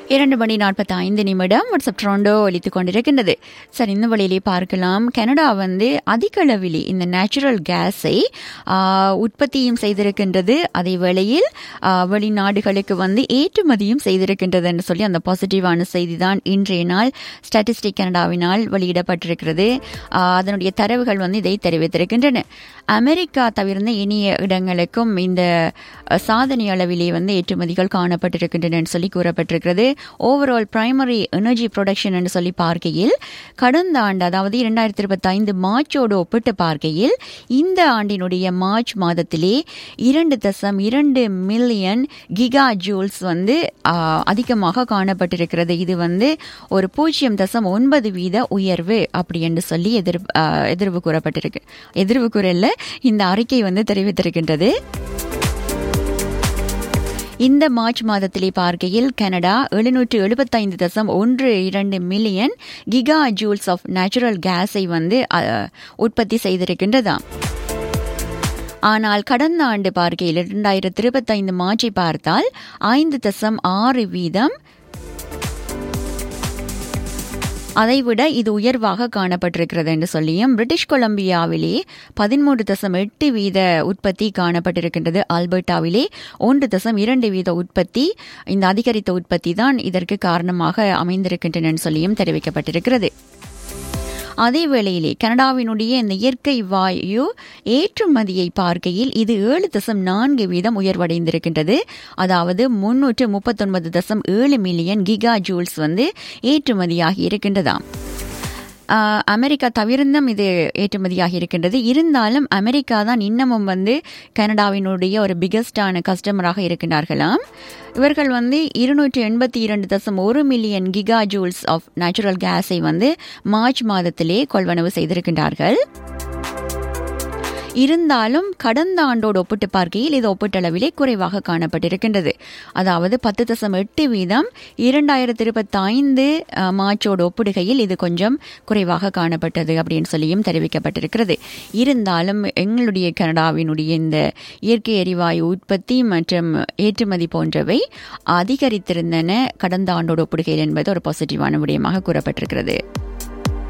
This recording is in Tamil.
இரண்டு மணி நாற்பத்தி ஐந்து நிமிடம் வாட்ஸ்அப் ட்ரோண்டோ ஒலித்துக் கொண்டிருக்கின்றது சரி இந்த வழியிலே பார்க்கலாம் கனடா வந்து அதிக அளவிலே இந்த நேச்சுரல் கேஸை உற்பத்தியும் செய்திருக்கின்றது அதே வேளையில் ஆ, வெளிநாடுகளுக்கு வந்து ஏற்றுமதியும் செய்திருக்கின்றது என்று சொல்லி அந்த பாசிட்டிவான செய்தி தான் இன்றைய நாள் ஸ்டாட்டிஸ்டிக் கனடாவினால் வெளியிடப்பட்டிருக்கிறது ஆ, அதனுடைய தரவுகள் வந்து இதை தெரிவித்திருக்கின்றன அமெரிக்கா தவிர்ந்த இனிய இடங்களுக்கும் இந்த அ, சாதனை அளவிலே வந்து ஏற்றுமதிகள் காணப்பட்டிருக்கின்றன என்று சொல்லி கூறப்பட்டிருக்கிறது ஓவரால் பிரைமரி எனர்ஜி ப்ரொடக்ஷன் என்று சொல்லி பார்க்கையில் கடந்த ஆண்டு அதாவது இரண்டாயிரத்தி இருபத்தி ஐந்து மார்ச்சோடு ஒப்பிட்டு பார்க்கையில் இந்த ஆண்டினுடைய மார்ச் மாதத்திலே இரண்டு தசம் இரண்டு மில்லியன் கிகா ஜூல்ஸ் வந்து ஆ, அதிகமாக காணப்பட்டிருக்கிறது இது வந்து ஒரு பூஜ்ஜியம் தசம் ஒன்பது வீத உயர்வு அப்படி என்று சொல்லி எதிர் ஆ, எதிர்வு கூறப்பட்டிருக்கு எதிர்வு கூறல இந்த அறிக்கை வந்து தெரிவித்திருக்கின்றது இந்த மார்ச் மாதத்திலே பார்க்கையில் கனடா எழுநூற்று எழுபத்தைந்து தசம் ஒன்று இரண்டு million giga joules of natural கேஸை வந்து அ, உற்பத்தி செய்திருக்கின்றதாம் ஆனால் கடந்த ஆண்டு பார்க்கையில் இரண்டாயிரத்தி இருபத்தைந்து மார்ச்சை பார்த்தால் ஐந்து தசம் ஆறு வீதம் அதைவிட இது உயர்வாக காணப்பட்டிருக்கிறது என்று சொல்லியும் பிரிட்டிஷ் கொலம்பியாவிலே பதிமூன்று தசம் எட்டு வீத உற்பத்தி காணப்பட்டிருக்கின்றது ஆல்பர்டாவிலே ஒன்று தசம் இரண்டு வீத உற்பத்தி இந்த அதிகரித்த உற்பத்தி தான் இதற்கு காரணமாக அமைந்திருக்கின்றன என்று சொல்லியும் தெரிவிக்கப்பட்டிருக்கிறது அதே வேளையிலே கனடாவினுடைய இந்த இயற்கை வாயு ஏற்றுமதியை பார்க்கையில் இது ஏழு தசம் நான்கு வீதம் உயர்வடைந்திருக்கின்றது அதாவது முன்னூற்று முப்பத்தொன்பது தசம் ஏழு மில்லியன் கிகா ஜூல்ஸ் வந்து ஏற்றுமதியாகி இருக்கின்றதாம் ஆஹ், அமெரிக்கா தவிர்த்தும் இது ஏற்றுமதியாகி இருக்கின்றது இருந்தாலும் அமெரிக்கா தான் இன்னமும் வந்து கனடாவினுடைய ஒரு பிகஸ்டான கஸ்டமராக இருக்கின்றார்களாம் இவர்கள் வந்து இருநூற்றி எண்பத்தி இரண்டு தசம் ஒரு million giga joules of natural கேஸை வந்து மார்ச் மாதத்திலே கொள்வனவு செய்திருக்கின்றார்கள் இருந்தாலும் கடந்த ஆண்டோடு ஒப்பிட்டு பார்க்கையில் இது ஒப்பீட்டளவிலே குறைவாக காணப்பட்டிருக்கின்றது அதாவது பத்து தசம் எட்டு வீதம் இரண்டாயிரத்தி இருபத்தி ஐந்து மார்ச்சோடு ஒப்பிடுகையில் இது கொஞ்சம் குறைவாக காணப்பட்டது அப்படின்னு சொல்லியும் தெரிவிக்கப்பட்டிருக்கிறது இருந்தாலும் எங்களுடைய கனடாவினுடைய இந்த இயற்கை எரிவாயு உற்பத்தி மற்றும் ஏற்றுமதி போன்றவை அதிகரித்திருந்தன கடந்த ஆண்டோடு ஒப்பிடுகையில் என்பது ஒரு பாசிட்டிவான விடயமாக கூறப்பட்டிருக்கிறது